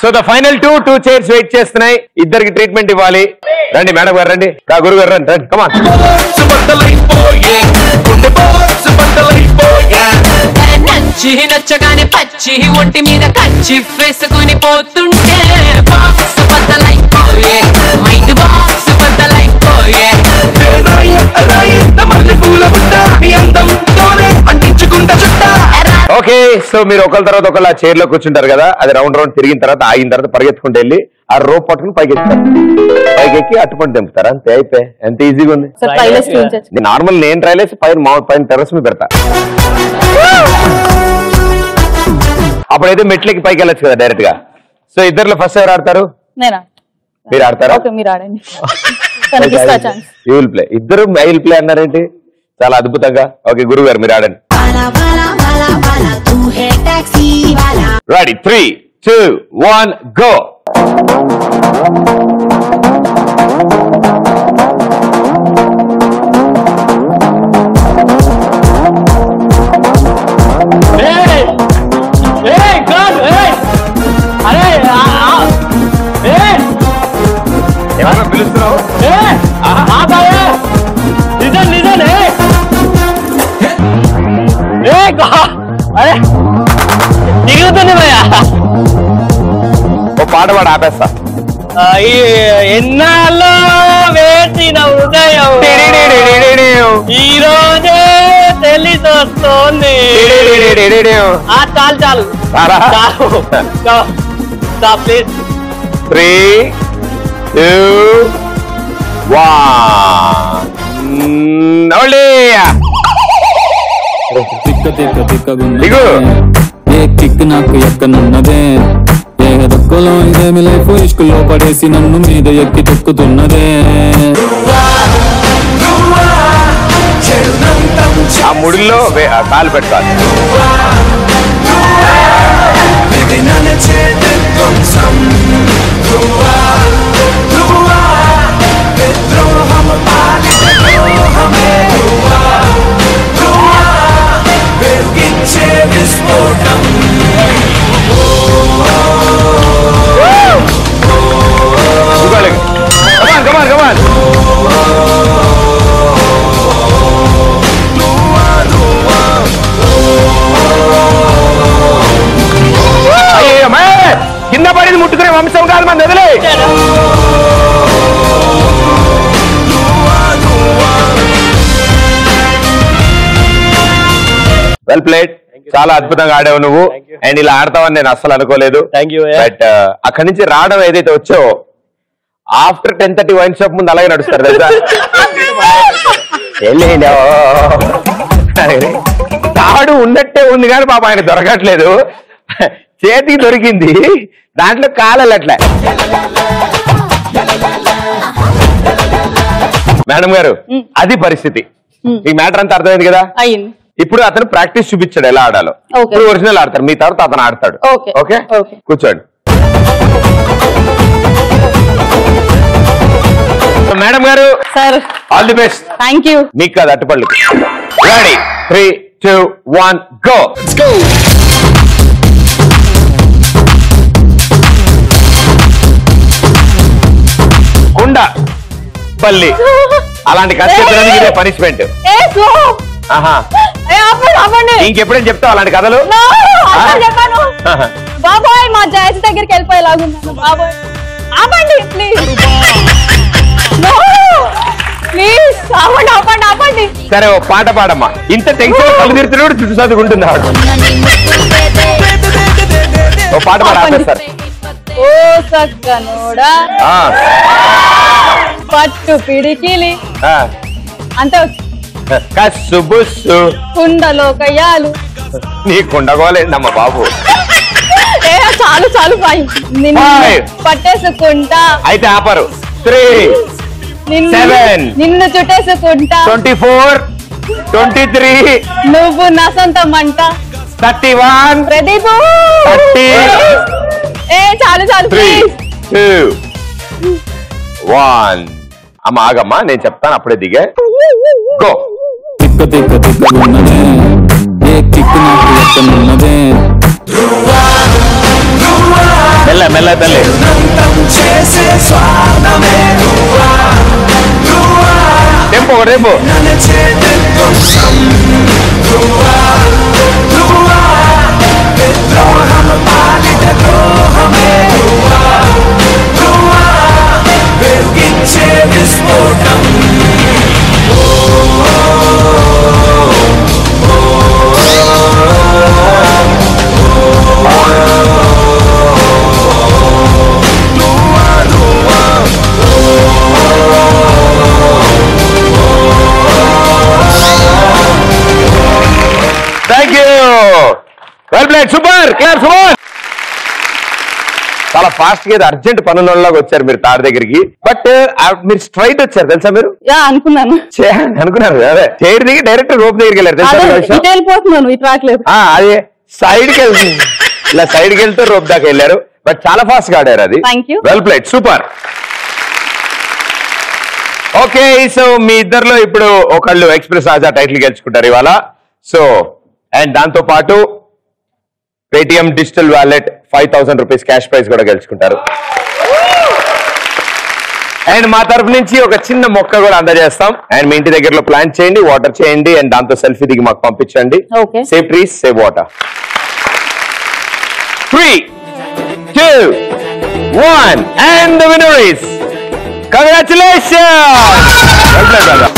The final two two chairs wait చేస్తున్నాయి ఇద్దరికి treatment ఇవ్వాలి రండి మేడం గారు రండి రా గురువు గారు రండి రండి కమాన్ నచ్చి నచ్చగానే పచ్చి ఒంటి మీద కచ్చి వేసుకొని పోతుంటే బాక్స్ బద్దలైపోయే మైండ్ బాక్స్ బద్దలైపోయే ఓకే సో మీరు ఒకళ్ళ తర్వాత ఒకళ్ళ చైర్ లో కూర్చుంటారు కదా అది రౌండ్ రౌండ్ తిరిగిన తర్వాత ఆగిన తర్వాత పరిగెత్తుకుంటూ వెళ్ళి ఆ రోప్ పట్టుకుని పైకి ఎక్కుతారు పైకి ఎక్కి అట్టుపండి తెంపుతారు అంతే అయిపోయి ఎంత ఈజీగా ఉంది సార్ ట్రైలర్స్ చూపించచ్చు నార్మల్ నేను ట్రైల్ వేసి పైన మా పైన టెర్రస్ మీద పెడతా అప్పుడైతే మెట్లకి పైకి వెళ్ళొచ్చు కదా డైరెక్ట్ గా సో ఇద్దరులో ఫస్ట్ ఎవరు ఆడతారు నేనా మీరు ఆడతారా ఓకే మీరు ఆడండి తనకి ఇస్తా ఛాన్స్ యూ విల్ ప్లే ఇద్దరు ఐ విల్ ప్లే అన్నారేంటి చాలా అద్భుతంగా ఓకే గురువు గారు మీరు ఆడండి ready three two one go ఏమన్నా పిలుస్తున్నావు దిగుతుంది భయ్యా ఓ పాట పాడు ఆపేస్తా ఎన్నాళ్ళో వేసిన హృదయం ఈ రోజే తెలిసొస్తోంది ఆ చాలు చాలు సారా? చాలు ప్లీజ్ త్రీ టూ వన్ తిక్క తిక్క తిక్కగున్నదే దిగు. ఏ కిక్ నాకు ఎక్కనున్నదే ఏ దక్కులో ఇదేమి లైఫ్ ఇష్కులో పడేసి నన్ను మీద ఎక్కి తొక్కుతున్నదే ఆ ముడిలో వే- ఆ కాలు పెట్టాలి కమాన్ కమాన్ కమాన్ అయ్యో మే కింద పడింది ముట్టుకునే వంశం కాదు మన వదిలే వెల్ ప్లేడ్ చాలా అద్భుతంగా ఆడావు నువ్వు అండ్ ఇలా ఆడతావని నేను అస్సలు అనుకోలేదు Thank you, yeah. బట్ అక్కడి నుంచి రావడం ఏదైతే వచ్చావో after ten thirty wine shop ముందు అలాగే నడుస్తారు తెలుసా వెళ్ళినో. తాడు ఉన్నట్టే ఉంది కానీ పాప ఆయన దొరకట్లేదు చేతికి దొరికింది దాంట్లో కాలట్లే మేడం గారు అది పరిస్థితి ఈ మ్యాటర్ అంతా అర్థమైంది కదా అయింది ఇప్పుడు అతను ప్రాక్టీస్ చూపించాడు ఎలా ఆడాలో Okay. ఇప్పుడు ఒరిజినల్ ఆడతారు మీ తర్వాత అతను ఆడతాడు Okay. Okay Okay. కూర్చోండి మేడం గారు sir all the best thank you మీకు కాదు అట్టుపళ్ళు ready three two one go కుండ పల్లి అలాంటి కష్టం ఇదే పనిష్మెంట్ ఏ స్లో ఆహా ఏ ఆపండి ఆపండి ఇంకెప్పుడేం చెప్తావు అలాంటి కథలు No, అసలు ఆ? చెప్పాను బాబాయ్ మా జయస్ దగ్గరికి వెళ్ళిపోయేలాగున్నాను బాబాయ్ ఆపండి ప్లీజ్ ప్లీజ్ ఆపండి ఆపండి ఆపండి సరే ఓ పాట పాడమ్మా ఇంత టెన్షన్ కళ్ళు తిరుగుతున్నాడు చుట్టూ చదువుకుంటుంది ఆవిడ ఓ పాట పాడ ఆపండి. ఆపేస్తారు ఓ సక్కనోడా ఆ, పట్టు పిడికిలి ఆ. అంతే కస్సు బుస్సు కుండలో కయ్యాలు నీ కుండగోలేందమ్మా బాబు ఏ చాలు చాలు బాయ్ నిన్ను Five. పట్టేసుకుంటా అయితే ఆపరు త్రీ నిన్ను Seven. నిన్ను చుట్టేసుకుంటా ట్వంటీ ఫోర్ ట్వంటీ త్రీ నువ్వు నా సొంతం అంట థర్టీ వన్ ప్రదీప్ Thirty. ఏ చాలు చాలు త్రీ ప్లీజ్ టూ వన్ అమ్మ ఆగమ్మా నేను చెప్తాను అప్పుడే దిగే గో తిక్క తిక్క తిక్కగున్నదే ఏ కిక్ నాకు ఎక్కనున్నదే మెల్ల మెల్ల తల్లి టెంపో ఒక tempo thank you well played super clear super చాలా ఫాస్ట్ గా అర్జెంట్ పనులలాగా వచ్చారు మీరు తాడు దగ్గరికి బట్ మీరు స్ట్రైట్ వచ్చారు తెలుసా మీరు యా అనుకున్నాను చే- అనుకున్నారు అదే చైర్ దిగి డైరెక్ట్ రోప్ దగ్గరికి వెళ్ళారు తెలుసా అదే ఈ విషయం? ఇటు వెళ్ళిపోతున్నాను ఇటు రావట్లేదు ఆ, అదే సైడ్ కి వెళ్తుంది ఇలా సైడ్ కి వెళ్తే రోప్ దాకా వెళ్ళారు బట్ చాలా ఫాస్ట్ గా ఆడారు అది Thank you. Well played super okay so మీ ఇద్దరిలో ఇప్పుడు ఒకళ్ళు ఎక్స్ప్రెస్ రాజా టైటిల్ గెలుచుకుంటారు ఇవాళ సో అండ్ దాంతో పాటు Paytm digital wallet five thousand rupees cash prize కూడా గెలుచుకుంటారు అండ్ మా తరపు నుంచి ఒక చిన్న మొక్క కూడా అందజేస్తాం అండ్ మీ ఇంటి దగ్గరలో ప్లాన్ చేయండి వాటర్ చేయండి అండ్ దాంతో సెల్ఫీ దిగి మాకు పంపించండి Okay. Save trees save water three two one and the winner is congratulation